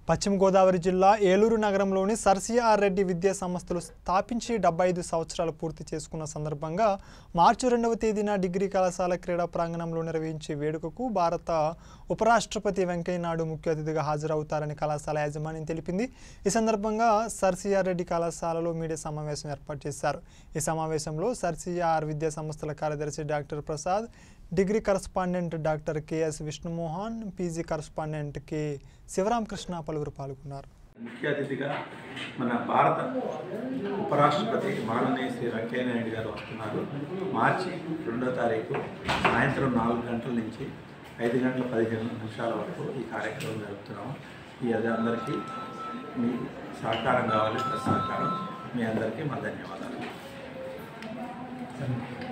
పశ్చిమ గోదావరి జిల్లా ఏలూరు నగరంలోని సర్సిఆర్ రెడ్డి విద్యా సంస్థలు స్థాపించి డెబ్బై ఐదు సంవత్సరాలు పూర్తి చేసుకున్న సందర్భంగా మార్చి రెండవ తేదీన డిగ్రీ కళాశాల క్రీడా ప్రాంగణంలో నిర్వహించే వేడుకకు భారత ఉపరాష్ట్రపతి వెంకయ్యనాయుడు ముఖ్య అతిథిగా హాజరవుతారని కళాశాల యాజమాన్యం తెలిపింది ఈ సందర్భంగా సర్సిఆర్ రెడ్డి కళాశాలలో మీడియా సమావేశం ఏర్పాటు చేశారు ఈ సమావేశంలో సర్సిఆర్ విద్యా సంస్థల కార్యదర్శి doctor Prasad degree correspondent doctor K S Vishnumohan PG correspondent K Sivaramakrishna పలువురు పాల్గొన్నారు ముఖ్య అతిథిగా మన భారత ఉపరాష్ట్రపతి మాననీయ శ్రీ వెంకయ్య నాయుడు గారు వస్తున్నారు మార్చి రెండో తారీఖు సాయంత్రం నాలుగు గంటల నుంచి ఐదు గంటల పదిహేను నిమిషాల వరకు ఈ కార్యక్రమం జరుపుతున్నాము ఈ అది అందరికీ మీ సహకారం కావాలి ప్లస్ సహకారం మీ అందరికీ మా ధన్యవాదాలు